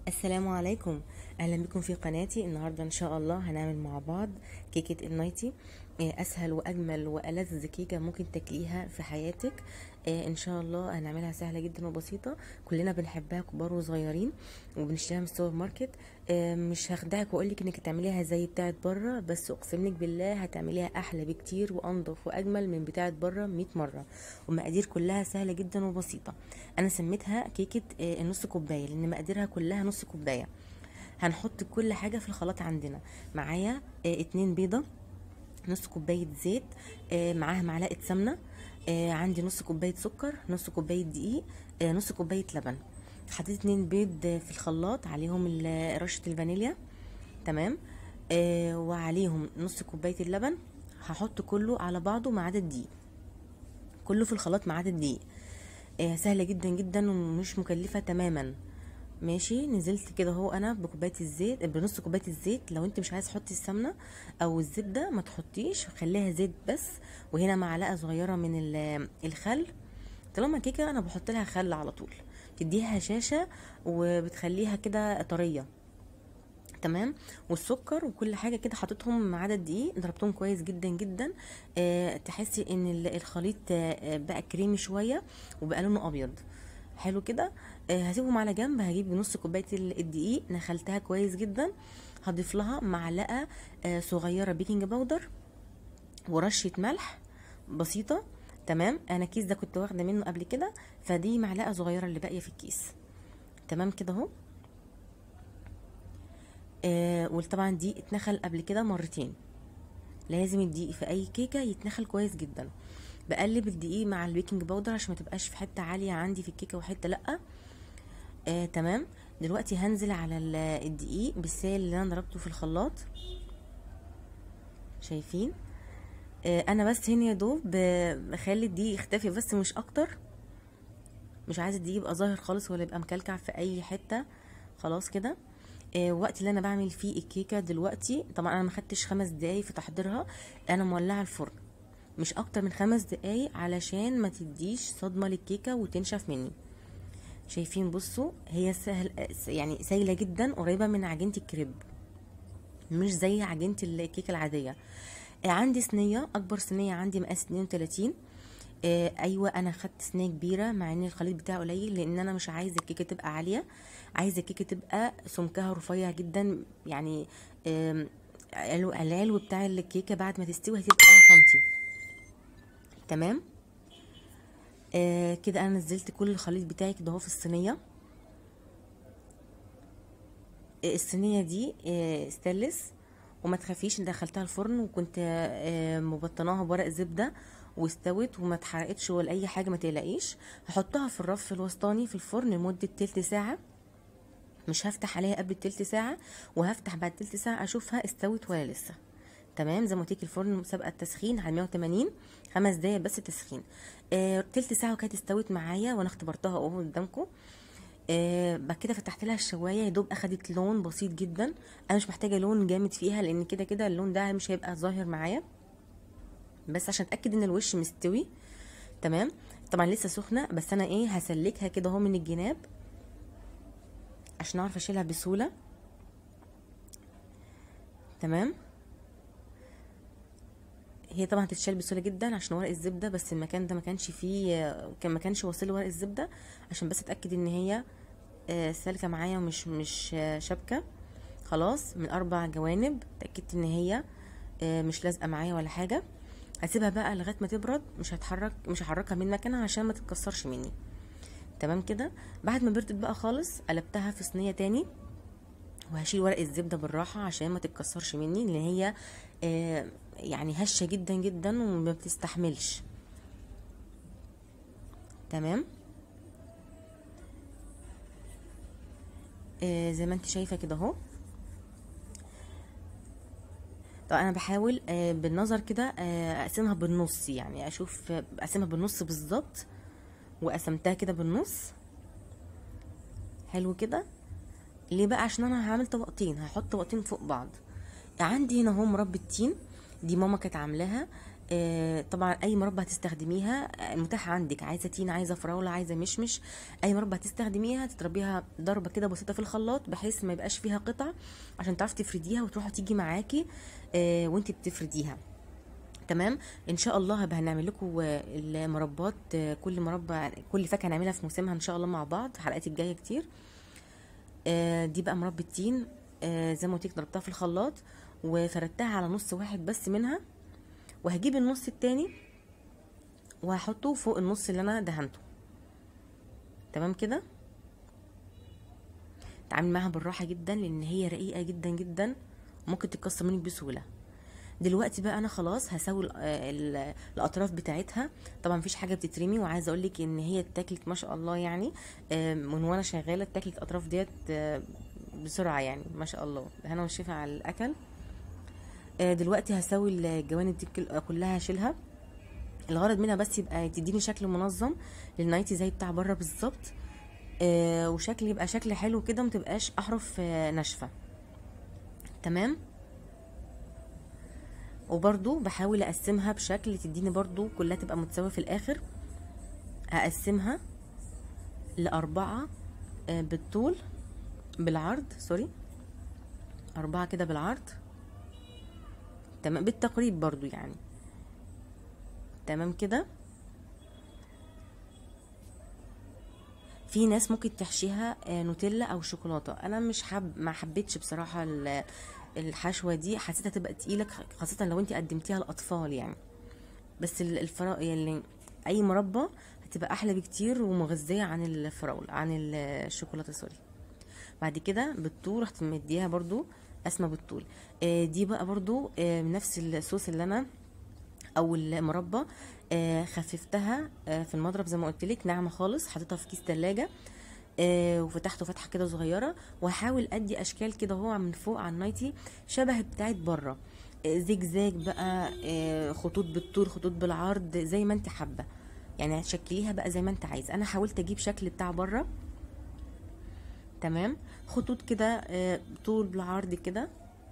السلام عليكم اهلا بكم في قناتي النهارده ان شاء الله هنعمل مع بعض كيكه النايتي آه، اسهل واجمل والذ كيكه ممكن تاكليها في حياتك آه، ان شاء الله هنعملها سهله جدا وبسيطه كلنا بنحبها كبار وصغيرين وبنشتريها من السوبر ماركت آه، مش هخدعك واقول لك انك تعمليها زي بتاعه بره بس اقسم لك بالله هتعمليها احلى بكتير وانضف واجمل من بتاعه بره 100 مره والمقادير كلها سهله جدا وبسيطه انا سميتها كيكه آه، النص كوبايه لان مقاديرها كلها نص كوبايه هنحط كل حاجه في الخلاط عندنا معايا آه، اتنين بيضه نص كوبايه زيت آه، معاها معلقه سمنه آه، عندي نص كوبايه سكر نص كوبايه دقيق آه، نص كوبايه لبن حطيت اتنين بيض آه، في الخلاط عليهم ال- رشه الفانيليا تمام آه، وعليهم نص كوبايه اللبن هحط كله على بعضه ما عدا الدقيق كله في الخلاط ما عدا الدقيق آه، سهله جدا جدا ومش مكلفه تماما ماشي نزلت كده اهو انا بكوبايه الزيت بنص كوبايه الزيت لو انت مش عايز تحطي السمنه او الزبده ما تحطيش خليها زيت بس وهنا معلقه صغيره من ال- الخل طالما كيكه انا بحط لها خل على طول تديها هشاشه وبتخليها كده طريه تمام والسكر وكل حاجه كده حطيتهم ما عدا الدقيق ضربتهم كويس جدا جدا أه تحسي ان ال- الخليط آه، بقى كريمي شويه وبقى لونه ابيض حلو كده أه هسيبهم على جنب هجيب نص كوبايه ال- الدقيق نخلتها كويس جدا هضيف لها معلقه آه، صغيره بيكنج باودر ورشه ملح بسيطه تمام انا الكيس ده كنت واخده منه قبل كده فدي معلقه صغيره اللي باقيه في الكيس تمام كده اهو آه وطبعا دي اتنخل قبل كده مرتين لازم الدقيق في اي كيكه يتنخل كويس جدا بقلب الدقيق مع البيكنج باودر عشان ما تبقاش في حته عاليه عندي في الكيكه وحته لا آه تمام دلوقتي هنزل على ال- الدقيق بالسائل اللي انا ضربته في الخلاط شايفين آه انا بس هنا يا دوب ب- بخلي الدقيق يختفي بس مش اكتر مش عايزه الدقيق يبقى ظاهر خالص ولا يبقى مكلكع في اي حته خلاص كده آه وقت اللي انا بعمل فيه الكيكه دلوقتي طبعا انا ما خدتش خمس دقايق في تحضيرها انا مولعه الفرن مش اكتر من خمس دقايق علشان ما تديش صدمه للكيكه وتنشف مني شايفين بصوا هي سهل يعني سايله جدا قريبه من عجينه الكريب مش زي عجينه الكيكه العاديه آه، عندي صينيه اكبر صينيه عندي مقاس 32 آه، ايوه انا خدت صينيه كبيره مع ان الخليط بتاعه قليل لان انا مش عايزه الكيكه تبقى عاليه عايزه الكيكه تبقى سمكها رفيع جدا يعني آم، العلو العلو بتاع الكيكه بعد ما تستوي هتبقى سنتي تمام آه كده انا نزلت كل الخليط بتاعي كده اهو في الصينيه آه، الصينيه دي آه ستانلس وما تخافيش إن دخلتها الفرن وكنت آه مبطناها بورق زبده واستوت وما اتحرقتش ولا اي حاجه ما تقلقيش هحطها في الرف الوسطاني في الفرن لمده تلت ساعه مش هفتح عليها قبل تلت ساعه وهفتح بعد تلت ساعه اشوفها استوت ولا لسه تمام زي ما قلت لك الفرن سابقه التسخين على 180 خمس دقايق بس تسخين آه تلت ساعه وكانت استوت معايا وانا اختبرتها اهو قدامكم آه بعد كده فتحت لها الشوايه يا دوب اخدت لون بسيط جدا انا مش محتاجه لون جامد فيها لان كده كده اللون ده مش هيبقى ظاهر معايا بس عشان اتاكد ان الوش مستوي تمام طبعا لسه سخنه بس انا ايه هسلكها كده اهو من الجناب عشان اعرف اشيلها بسهوله تمام هي طبعا هتتشال بسهوله جدا عشان ورق الزبده بس المكان ده ما كانش فيه كان ما كانش واصل ورق الزبده عشان بس اتاكد ان هي آه، سالكه معايا ومش مش آه، شابكه خلاص من اربع جوانب اتاكدت ان هي آه، مش لازقه معايا ولا حاجه هسيبها بقى لغايه ما تبرد مش هتحرك مش هحركها من مكانها عشان ما تتكسرش مني تمام كده بعد ما بردت بقى خالص قلبتها في صينيه تاني وهشيل ورق الزبده بالراحه عشان ما تتكسرش مني لان هي آه يعني هشه جدا جدا وما بتستحملش تمام آه زي ما انت شايفه كده اهو طب انا بحاول آه بالنظر كده آه اقسمها بالنص يعني اشوف آه، اقسمها بالنص بالظبط وقسمتها كده بالنص حلو كده ليه بقى عشان انا هعمل طبقتين هحط طبقتين فوق بعض عندي هنا اهو مربى التين دي ماما كانت عاملاها آه، طبعا اي مربى هتستخدميها آه، متاح عندك عايزه تين عايزه فراوله عايزه مشمش اي مربى هتستخدميها تضربيها ضربه كده بسيطه في الخلاط بحيث ما يبقاش فيها قطع عشان تعرفي تفرديها وتروح تيجي معاكي آه، وانت بتفرديها تمام ان شاء الله هبقى هنعمل لكم المربات آه، كل مربى كل فاكهه هنعملها في موسمها ان شاء الله مع بعض الحلقات الجايه كتير آه، دي بقى مربى التين آه، زي ما قلت لك ضربتها في الخلاط وفردتها على نص واحد بس منها وهجيب النص التاني وهحطه فوق النص اللي انا دهنته تمام كده تعامل معاها بالراحه جدا لان هي رقيقه جدا جدا ممكن تتكسر منك بسهوله دلوقتي بقى انا خلاص هسوي ال- ال- الاطراف بتاعتها طبعا مفيش حاجه بتترمي وعايزه اقول لك ان هي اتاكلت ما شاء الله يعني آه، من وانا شغاله اتاكلت الاطراف ديت آه، بسرعه يعني ما شاء الله هنا والشفا على الاكل آه، دلوقتي هسوي الجوانب دي كل- كلها هشيلها الغرض منها بس يبقى تديني شكل منظم للنايتي زي بتاع بره بالظبط آه، وشكل يبقى شكل حلو كده متبقاش احرف آه، ناشفه تمام وبرضو بحاول اقسمها بشكل تديني برضو كلها تبقى متساوية في الاخر اقسمها لاربعة آه، بالطول بالعرض سوري اربعة كده بالعرض تمام بالتقريب برضو يعني تمام كده في ناس ممكن تحشيها آه، نوتيلا او شوكولاته انا مش حب ما حبيتش بصراحه ال- الحشوه دي حسيتها تبقى تقيله خاصه لو انت قدمتيها لاطفال يعني بس ال- الفرا يعني اي مربى هتبقى احلى بكتير ومغذيه عن الفراوله عن الشوكولاته سوري بعد كده بالطول رحت مديها برضو اسمى بالطول آه، دي بقى برضو آه، نفس الصوص اللي انا او المربى آه، خففتها آه، في المضرب زي ما قلت لك ناعمه خالص حطيتها في كيس ثلاجه وفتحته فتحه كده صغيره وهحاول ادي اشكال كده هو من فوق على النايتي شبه بتاعت بره آه، زجزاج بقى آه، خطوط بالطول خطوط بالعرض زي ما انت حابه يعني هتشكليها بقى زي ما انت عايزه انا حاولت اجيب شكل بتاع بره تمام خطوط كده آه، طول بالعرض كده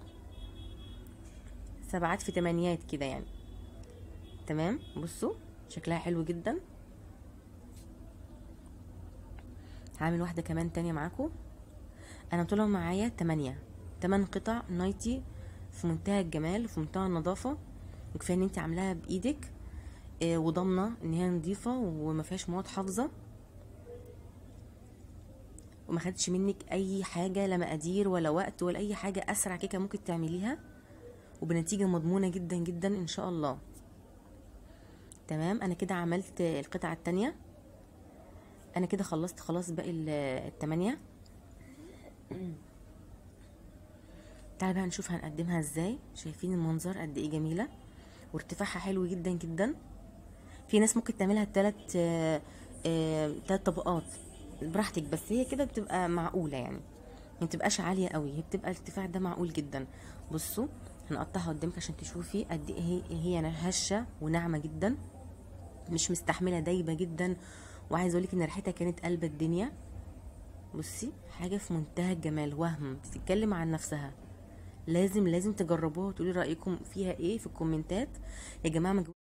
سبعات في تمانيات كده يعني تمام بصوا شكلها حلو جدا هعمل واحدة كمان تانية معاكم انا طلعوا معايا تمانية تمن قطع نايتي في منتهى الجمال وفي منتهى النظافة وكفاية ان انت عاملاها بايدك آه، وضامنة ان هي نظيفة وما فيهاش مواد حافظة وما خدتش منك اي حاجة لا مقادير ولا وقت ولا اي حاجة اسرع كيكة ممكن تعمليها وبنتيجة مضمونة جدا جدا ان شاء الله تمام انا كده عملت القطعة التانية انا كده خلصت خلاص باقي ال- التمانية تعالى بقى نشوف هنقدمها ازاي شايفين المنظر قد ايه جميلة وارتفاعها حلو جدا جدا في ناس ممكن تعملها تلات آه، آه، تلات طبقات براحتك بس هي كده بتبقى معقولة يعني ما بتبقاش عالية قوي هي بتبقى الارتفاع ده معقول جدا بصوا هنقطعها قدامك عشان تشوفي قد ايه هي هي هشة وناعمة جدا مش مستحملة دايبة جدا وعايزة اقولك ان ريحتها كانت قلب الدنيا بصي حاجة في منتهى الجمال وهم بتتكلم عن نفسها لازم لازم تجربوها وتقولي رأيكم فيها ايه في الكومنتات يا جماعة ما